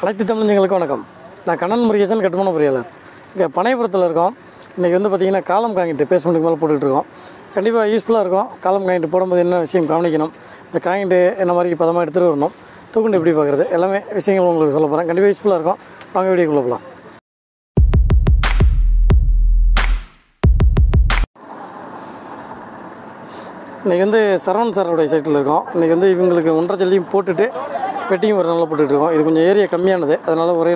அனைத்து தமிழஞ்சங்களுக்கும் வணக்கம் நான் கண்ணன் முருகேசன் கட்டுமான பொறியாளர் இங்கே பனையபுரத்தில் இருக்கோம் இன்றைக்கி வந்து பார்த்திங்கன்னா காலம் காங்கிட்டு பேஸ்மெண்ட்டுக்கு மேலே போட்டுக்கிட்டு இருக்கோம் கண்டிப்பாக யூஸ்ஃபுல்லாக இருக்கும் காலம் காங்கிட்டு போடும்போது என்ன விஷயம் கவனிக்கணும் இந்த காங்கிட்டு என்ன மாதிரி பதமாக எடுத்துகிட்டு வரணும் தூக்குண்டு எப்படி பார்க்குறது எல்லாமே விஷயங்கள் உங்களுக்கு சொல்ல போகிறேன் கண்டிப்பாக யூஸ்ஃபுல்லாக இருக்கும் வாங்க வீடியோக்குள்ளே போகலாம் இன்றைக்கி வந்து சரவணன் சாரோடைய சைட்டில் இருக்கோம் இன்றைக்கி வந்து இவங்களுக்கு ஒன்றரை ஜல்லியும் போட்டுட்டு பெட்டியும் ஒரு நாளில் போட்டுட்டு இருக்கோம் இது கொஞ்சம் ஏரியா கம்மியானது அதனால் ஒரே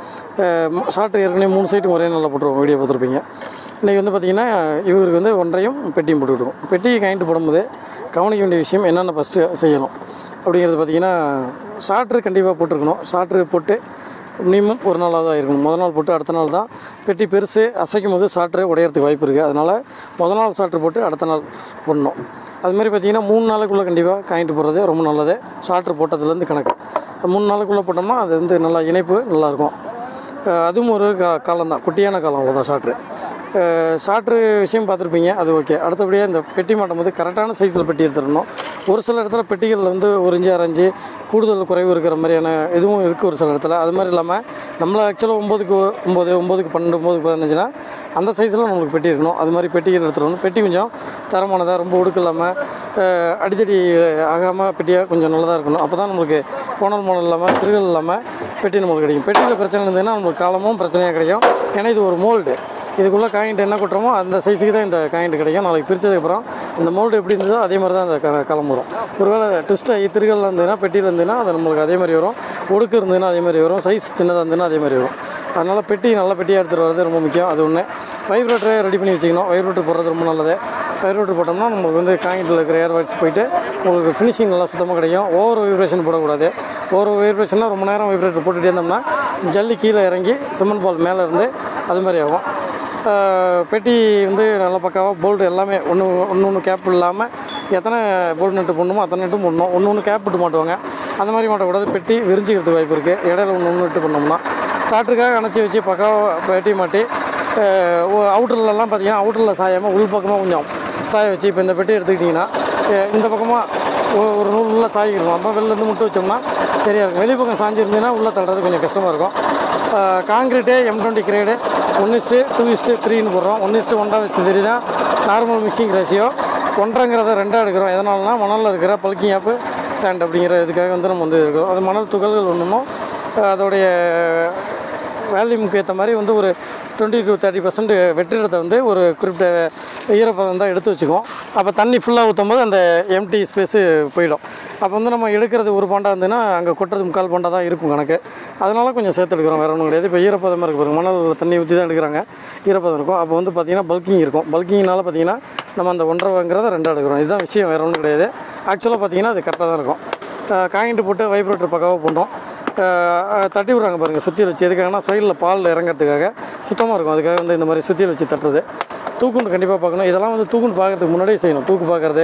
நாளில் ஷார்ட் ஏற்கனவே மூணு சைட்டும் ஒரே நாளில் போட்டுருவோம் வீடியோ பார்த்துருப்பீங்க இன்றைக்கி வந்து பார்த்திங்கன்னா இவருக்கு வந்து ஒன்றையும் பெட்டியும் போட்டுருக்கோம் பெட்டியை கைண்டு போடும்போது கவனிக்க வேண்டிய விஷயம் என்னென்ன ஃபஸ்ட்டு செய்யணும் அப்படிங்கிறது பார்த்திங்கன்னா ஷார்ட்ரு கண்டிப்பாக போட்டிருக்கணும் ஷார்ட்ரு போட்டு மினிமம் ஒரு நாளாக தான் இருக்கணும் முதல் நாள் போட்டு அடுத்த நாள் தான் பெட்டி பெருசு அசைக்கும் போது சாட்ரு உடையறதுக்கு வாய்ப்பு இருக்குது அதனால் முதல் நாள் சாட்ரு போட்டு அடுத்த நாள் போடணும் அதுமாதிரி பார்த்திங்கன்னா மூணு நாளுக்குள்ளே கண்டிப்பாக காயின்ட்டு போடுறது ரொம்ப நல்லது சாட்ரு போட்டதுலேருந்து கணக்கு மூணு நாளுக்குள்ளே போட்டோம்னா அது வந்து நல்லா இணைப்பு நல்லாயிருக்கும் அஹ் அதுவும் ஒரு கா காலம் தான் குட்டியான காலம் அவ்வளோதான் சாட்ரு ஷார்ட்ரு விஷயம் பார்த்துருப்பீங்க அது ஓகே அடுத்தபடியாக இந்த பெட்டி மாட்டும் போது கரெக்டான சைஸில் பெட்டி எடுத்துடணும் ஒரு சில இடத்துல பெட்டிகளில் வந்து ஒரு இஞ்சு அரைஞ்சு கூடுதல் குறைவு இருக்கிற மாதிரியான இதுவும் இருக்குது ஒரு சில இடத்துல அது மாதிரி இல்லாமல் நம்மளை ஆக்சுவலாக ஒம்போதுக்கு ஒம்பது ஒம்போதுக்கு பன்னெண்டு ஒம்போதுக்கு பதினஞ்சுனா அந்த சைஸில் நம்மளுக்கு பெட்டி இருக்கணும் அது மாதிரி பெட்டிகள் எடுத்துகிட்டு வரணும் பெட்டி கொஞ்சம் தரமானதாக ரொம்ப ஒடுக்கு இல்லாமல் அஹ், அடித்தடி ஆகாமல் பெட்டியாக கொஞ்சம் நல்லதாக இருக்கணும் அப்போ தான் நம்மளுக்கு கோணல் மோனல் இல்லாமல் திருகல் இல்லாமல் பெட்டி நம்மளுக்கு கிடைக்கும் பெட்டியில் பிரச்சனை இருந்ததுன்னா நம்மளுக்கு காலமும் பிரச்சனையாக கிடைக்கும் ஏன்னா இது ஒரு மோல்டு இதுக்குள்ளே காயின்ட்டு என்ன கொட்டுறோமோ அந்த சைஸுக்கு தான் இந்த காயின்ட்டு கிடைக்கும் நாளைக்கு பிரித்ததுக்கப்புறம் இந்த மோல்டு எப்படி இருந்ததோ அதே மாதிரி தான் அந்த க களம் வரும் ஒருவேளை ட்விஸ்ட் ஆகி திருகல் இருந்ததுன்னா பெட்டியில் இருந்ததுன்னா அது நம்மளுக்கு அதே மாதிரி வரும் ஒடுக்கு இருந்ததுன்னா அதே மாதிரி வரும் சைஸ் சின்னதாக இருந்ததுன்னா அதே மாதிரி வரும் அதனால் பெட்டி நல்ல பெட்டியாக எடுத்துகிட்டு வரது ரொம்ப முக்கியம் அது ஒன்று வைப்ரேட்டரை ரெடி பண்ணி வச்சுக்கணும் வைப்ரேட்டர் போடுறது ரொம்ப நல்லது வைப்ரேட்டர் போட்டோம்னா நமக்கு வந்து காயின்ட்டில் இருக்கிற ஏர் வாட்ஸ் போயிட்டு உங்களுக்கு ஃபினிஷிங் நல்லா சுத்தமாக கிடைக்கும் ஓவர் வைப்ரேஷன் போடக்கூடாது ஓவர் வைப்ரேஷன்னா ரொம்ப நேரம் வைப்ரேட்டர் போட்டுகிட்டே இருந்தோம்னா ஜல்லி கீழே இறங்கி சிமெண்ட் பால் மேலே இருந்து அது மாதிரி ஆகும் ஆஹ் பெட்டி வந்து நல்ல பக்காவாக போல்டு எல்லாமே ஒன்று ஒன்று ஒன்று கேப் இல்லாமல் எத்தனை போல்டு நட்டு போடணுமோ அத்தனை நட்டும் போடணும் ஒன்று ஒன்று கேப் விட்டு மாட்டுவாங்க அந்த மாதிரி மாட்டக்கூடாது பெட்டி விரிஞ்சிக்கிறதுக்கு வாய்ப்பு இருக்குது இடையில ஒன்று ஒன்று விட்டு பண்ணோம்னா ஷார்ட்டுக்காக அணைச்சி வச்சு பக்காவாக பெட்டி மாட்டி அவுட்டர்லலாம் பார்த்தீங்கன்னா அவுட்டரில் சாயாமல் உள் பக்கமாக கொஞ்சம் சாய வச்சு இப்போ இந்த பெட்டி எடுத்துக்கிட்டிங்கன்னா அஹ் இந்த பக்கமாக ஒரு நூல் உள்ள சாய்க்கணும் அப்போ வெளிலேருந்து முட்டு வச்சோம்னா சரியாக இருக்கும் வெளிப்பக்கம் சாஞ்சிருந்ததுன்னா உள்ளே தள்ளுறது கொஞ்சம் கஷ்டமாக இருக்கும் concrete M twenty grade one is to two is to த்ரீன்னு போடுறோம் ஒன் இஸ்ட்டு ஒன்றாம் இஸ்ட்டு த்ரீ தான் நார்மல் மிக்சிங் ரேஷியோ ஒன்றங்கிறத ரெண்டாக எடுக்கிறோம் எதனாலனா மணலில் இருக்கிற பல்கிங் ஆப்பு சாண்ட் அப்படிங்கிற இதுக்காக வந்து நம்ம வந்து இருக்கிறோம் அது மணல் துகள்கள் ஒன்றுமோ அதோடைய வேல்யூமுக்கு ஏற்ற மாதிரி வந்து ஒரு டுவெண்ட்டி டு தேர்ட்டி பர்சன்ட் வெற்றிடத்தை வந்து ஒரு குறிப்பிட்ட ஈரப்பதம் தான் எடுத்து வச்சுக்குவோம் அப்போ தண்ணி ஃபுல்லாக ஊற்றும் போது அந்த எம்டி ஸ்பேஸு போயிடும் அப்போ வந்து நம்ம எடுக்கிறது ஒரு பாண்டா இருந்ததுன்னா அங்கே கொட்டுறது முக்கால் பாண்டா தான் இருக்கும் கணக்கு அதனால கொஞ்சம் சேர்த்து எடுக்கிறோம் வேறு ஒன்றும் கிடையாது இப்போ ஈரப்பதமாக இருக்கு பாருங்க மணல் தண்ணி ஊற்றி தான் எடுக்கிறாங்க ஈரப்பதம் இருக்கும் அப்போ வந்து பார்த்திங்கன்னா பல்கிங் இருக்கும் பல்கிங்னால பார்த்திங்கன்னா நம்ம அந்த ஒன்றரைங்கிறத ரெண்டாக எடுக்கிறோம் இதுதான் விஷயம் வேறு ஒன்றும் கிடையாது ஆக்சுவலாக பார்த்திங்கன்னா அது கரெக்டாக தான் இருக்கும் காயின்ட்டு போட்டு வைப்ரேட்டர் பக்காவாக போட்டோம் அஹ் தட்டி விட்றாங்க பாருங்கள் சுத்தியல் வச்சு எதுக்காகனா சைடில் பால் இறங்கிறதுக்காக சுத்தமாக இருக்கும் அதுக்காக வந்து இந்த மாதிரி சுத்தியல் வச்சு தட்டுறது தூக்குண்டு கண்டிப்பாக பார்க்கணும் இதெல்லாம் வந்து தூக்குண்டு பார்க்கறதுக்கு முன்னாடியே செய்யணும் தூக்கு பார்க்குறது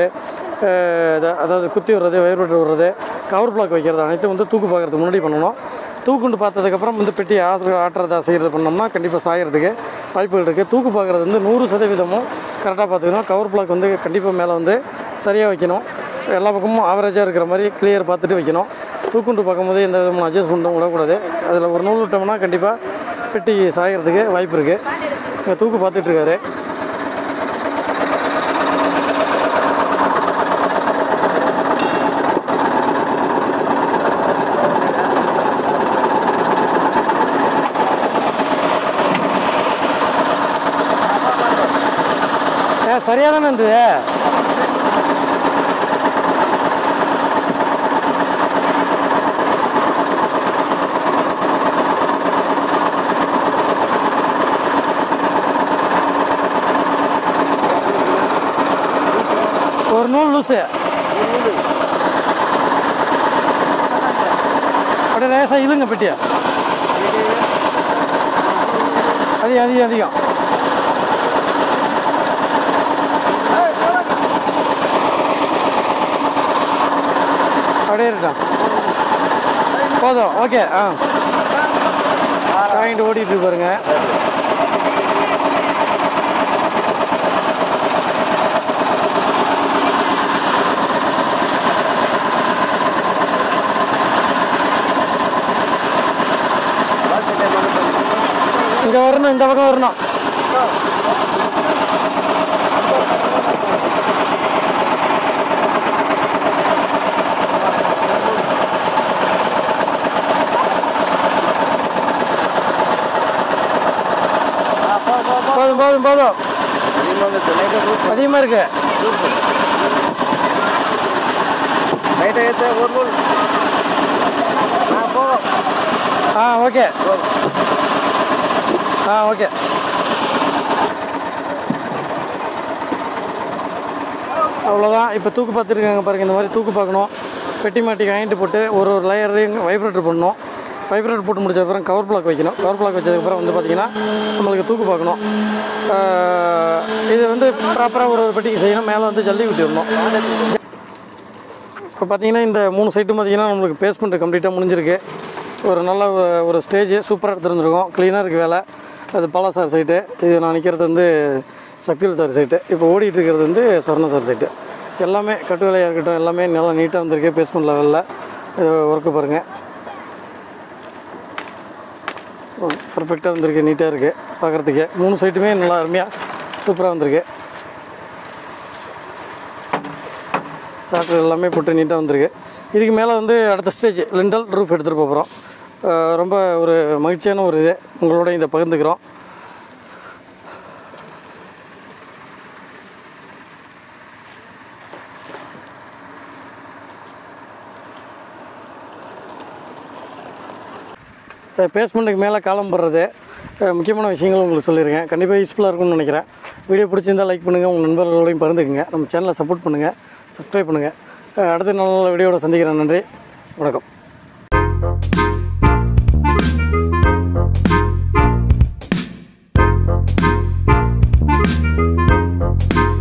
அதாவது குத்தி விடுறது வைப்ரேட்டர் விடுறது கவர் பிளாக் வைக்கிறது அனைத்தும் வந்து தூக்கு பார்க்கறதுக்கு முன்னாடி பண்ணணும் தூக்குண்டு பார்த்ததுக்கப்புறம் வந்து பெட்டி ஆசை ஆட்டுறதா செய்கிறது பண்ணோம்னா கண்டிப்பாக சாயறதுக்கு வாய்ப்புகள் இருக்குது தூக்கு பார்க்குறது வந்து நூறு சதவீதமும் கரெக்டாக பார்த்துக்கணும் கவர் பிளாக் வந்து கண்டிப்பாக மேலே வந்து சரியாக வைக்கணும் எல்லா பக்கமும் ஆவரேஜாக இருக்கிற மாதிரி கிளியர் பார்த்துட்டு வைக்கணும் தூக்குண்டு பார்க்கும்போது எந்த விதமான அட்ஜஸ்ட்மெண்ட்டும் விடக்கூடாது அதில் ஒரு நூல் விட்டோம்னா கண்டிப்பாக பெட்டி சாயறதுக்கு வாய்ப்பு இருக்குது இங்கே தூக்கு பார்த்துட்ருக்காரு ஏ சரியாக தானே இருந்தது ஒரு நூல் லூஸு அப்படியே லேசாக இழுங்க பெட்டியா அதிகம் அதிகம் அதிகம் அப்படியே இருக்கட்டும் போதும் ஓகே ஆ வாங்கிட்டு ஓடிட்டு இருக்கு பாருங்க இங்கே வரணும் இந்த பக்கம் வரணும் போதும் போதும் போதும் அதிகமாக இருக்கு லைட்டாக ஏற்ற ஒரு நூல் ஆ போகும் ஆ ஓகே ஆ ஓகே அவ்வளோதான் இப்போ தூக்கு பார்த்துருக்காங்க பாருங்கள் இந்த மாதிரி தூக்கு பார்க்கணும் பெட்டி மாட்டி வாங்கிட்டு போட்டு ஒரு ஒரு லேயரையும் வைப்ரேட்டர் பண்ணணும் வைப்ரேட்டர் போட்டு முடிச்ச அப்புறம் கவர் பிளாக் வைக்கணும் கவர் பிளாக் வச்சதுக்கப்புறம் வந்து பார்த்திங்கன்னா நம்மளுக்கு தூக்கு பார்க்கணும் ஆஹ் இது வந்து ப்ராப்பராக ஒரு ஒரு பெட்டிக்கு செய்யணும் மேலே வந்து ஜல்லி ஊற்றி விடணும் இப்போ பார்த்தீங்கன்னா இந்த மூணு சைட்டும் பார்த்தீங்கன்னா நம்மளுக்கு பேஸ்மெண்ட் கம்ப்ளீட்டாக முடிஞ்சிருக்கு ஒரு நல்ல ஒ- ஒரு ஸ்டேஜ் சூப்பராக எடுத்துருந்துருக்கோம் க்ளீனாக இருக்குது வேலை அது பாலா சார் சைட்டு இது நான் நிற்கிறது வந்து சக்திவேல் சார் சைட்டு இப்போ ஓடிட்டு இருக்கிறது வந்து சரண சார் சைட்டு எல்லாமே கட்டு வேலையாக இருக்கட்டும் எல்லாமே நல்லா நீட்டாக வந்திருக்கு பேஸ்மெண்ட் லெவலில் ஒர்க்கு பாருங்கள் பர்ஃபெக்டாக வந்திருக்கு நீட்டாக இருக்குது பார்க்குறதுக்கு மூணு சைட்டுமே நல்லா அருமையாக சூப்பராக வந்திருக்கு சாஃப்ட்வேர் எல்லாமே போட்டு நீட்டாக வந்திருக்கு இதுக்கு மேலே வந்து அடுத்த ஸ்டேஜ் லிண்டல் ரூஃப் எடுத்துகிட்டு போகிறோம் ரொம்ப ஒரு மகிழ்ச்சியான ஒரு இது உங்களோட இதை பகிர்ந்துக்கிறோம் பேஸ்மெண்ட்டுக்கு மேலே காலம் போடுறது அஹ், முக்கியமான விஷயங்கள் உங்களுக்கு சொல்லியிருக்கேன் கண்டிப்பாக யூஸ்ஃபுல்லாக இருக்கும்னு நினைக்கிறேன் வீடியோ பிடிச்சிருந்தால் லைக் பண்ணுங்கள் உங்கள் நண்பர்களோடையும் பகிர்ந்துக்குங்க நம்ம சேனலை சப்போர்ட் பண்ணுங்கள் சப்ஸ்கிரைப் பண்ணுங்கள் அடுத்த நல்ல நல்ல வீடியோட சந்திக்கிறேன் நன்றி வணக்கம்